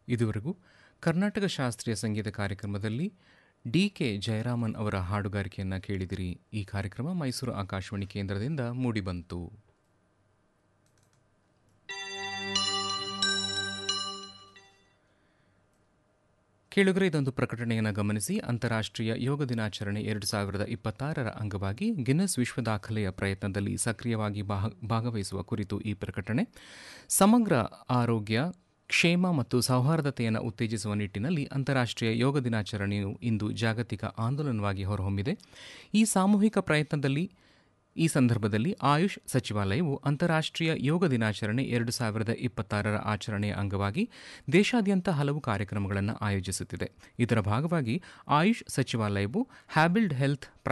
ಇದುವರೆಗೂ ಕರ್ನಾಟಕ ಶಾಸ್ತ್ರೀಯ ಸಂಗೀತ ಕಾರ್ಯಕ್ರಮದಲ್ಲಿ ಡಿ ಕೆ ಜಯರಾಮನ್ ಅವರ ಹಾಡುಗಾರಿಕೆಯನ್ನು ಕೇಳಿದಿರಿ ಈ ಕಾರ್ಯಕ್ರಮ ಮೈಸೂರು ಆಕಾಶವಾಣಿ ಕೇಂದ್ರದಿಂದ ಮೂಡಿಬಂತು ಕೇಳುಗರೆ ಇದೊಂದು ಪ್ರಕಟಣೆಯನ್ನು ಗಮನಿಸಿ ಅಂತಾರಾಷ್ಟ್ರೀಯ ಯೋಗ ದಿನಾಚರಣೆ ಎರಡು ಸಾವಿರದ ಇಪ್ಪತ್ತಾರರ ಅಂಗವಾಗಿ ಗಿನ್ನೆಸ್ ವಿಶ್ವ ದಾಖಲೆಯ ಪ್ರಯತ್ನದಲ್ಲಿ ಸಕ್ರಿಯವಾಗಿ ಭಾಗವಹಿಸುವ ಕುರಿತು ಈ ಪ್ರಕಟಣೆ ಸಮಗ್ರ ಆರೋಗ್ಯ ಕ್ಷೇಮ ಮತ್ತು ಸೌಹಾರ್ದತೆಯನ್ನು ಉತ್ತೇಜಿಸುವ ನಿಟ್ಟಿನಲ್ಲಿ ಅಂತಾರಾಷ್ಟ್ರೀಯ ಯೋಗ ದಿನಾಚರಣೆಯು ಇಂದು ಜಾಗತಿಕ ಆಂದೋಲನವಾಗಿ ಹೊರಹೊಮ್ಮಿದೆ ಈ ಸಾಮೂಹಿಕ ಪ್ರಯತ್ನದಲ್ಲಿ ಈ ಸಂದರ್ಭದಲ್ಲಿ ಆಯುಷ್ ಸಚಿವಾಲಯವು ಅಂತಾರಾಷ್ಟ್ರೀಯ ಯೋಗ ದಿನಾಚರಣೆ ಎರಡು ಸಾವಿರದ ಇಪ್ಪತ್ತಾರರ ಆಚರಣೆಯ ಅಂಗವಾಗಿ ದೇಶಾದ್ಯಂತ ಹಲವು ಕಾರ್ಯಕ್ರಮಗಳನ್ನು ಆಯೋಜಿಸುತ್ತಿದೆ ಇದರ ಭಾಗವಾಗಿ ಆಯುಷ್ ಸಚಿವಾಲಯವು ಹ್ಯಾಬಿಲ್ಡ್ ಹೆಲ್ತ್